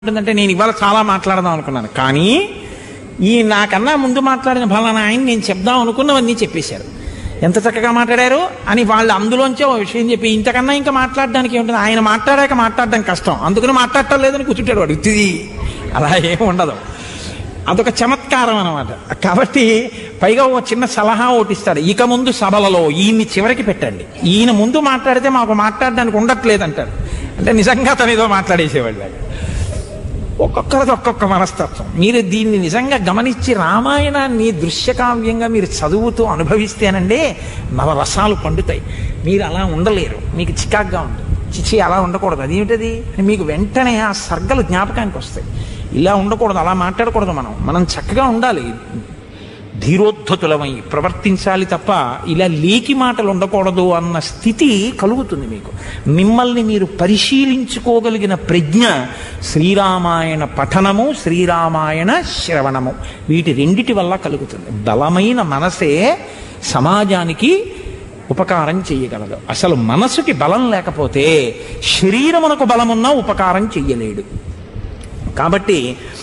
ఉంటుందంటే నేను ఇవాళ చాలా మాట్లాడదాం అనుకున్నాను కానీ ఈ నాకన్నా ముందు మాట్లాడిన ఫలానా ఆయన నేను చెప్దాం అనుకున్నవన్నీ చెప్పేశారు ఎంత చక్కగా మాట్లాడారు అని వాళ్ళు అందులోంచే ఓ విషయం చెప్పి ఇంతకన్నా ఇంకా మాట్లాడడానికి ఏముంటుంది ఆయన మాట్లాడాక మాట్లాడడం కష్టం అందుకని మాట్లాడటం లేదని కూర్చుంటాడు వాడు ఇది అలా ఏమి ఉండదు అదొక చమత్కారం అనమాట కాబట్టి పైగా ఓ చిన్న సలహా ఒకటి ఇస్తాడు ఇక ముందు సభలలో ఈయన్ని చివరికి పెట్టండి ఈయన ముందు మాట్లాడితే మాకు మాట్లాడడానికి ఉండట్లేదు అంటాడు అంటే నిజంగా తను ఏదో మాట్లాడేసేవాళ్ళు ఒక్కొక్కరిది ఒక్కొక్క మనస్తత్వం మీరు దీన్ని నిజంగా గమనించి రామాయణాన్ని దృశ్యకావ్యంగా మీరు చదువుతూ అనుభవిస్తేనండి నవరసాలు పండుతాయి మీరు అలా ఉండలేరు మీకు చికాగ్గా ఉంటుంది చిచి అలా ఉండకూడదు అదేమిటది అని మీకు వెంటనే ఆ సర్గలు జ్ఞాపకానికి వస్తాయి ఇలా ఉండకూడదు అలా మాట్లాడకూడదు మనం మనం చక్కగా ఉండాలి ధీరోద్ధతులమై ప్రవర్తించాలి తప్ప ఇలా లేకి మాటలు ఉండకూడదు అన్న స్థితి కలుగుతుంది మీకు మిమ్మల్ని మీరు పరిశీలించుకోగలిగిన ప్రజ్ఞ శ్రీరామాయణ పఠనము శ్రీరామాయణ శ్రవణము వీటి రెండిటి వల్ల కలుగుతుంది బలమైన మనసే సమాజానికి ఉపకారం చేయగలదు అసలు మనసుకి బలం లేకపోతే శరీరమునకు బలమున్నా ఉపకారం చెయ్యలేడు కాబట్టి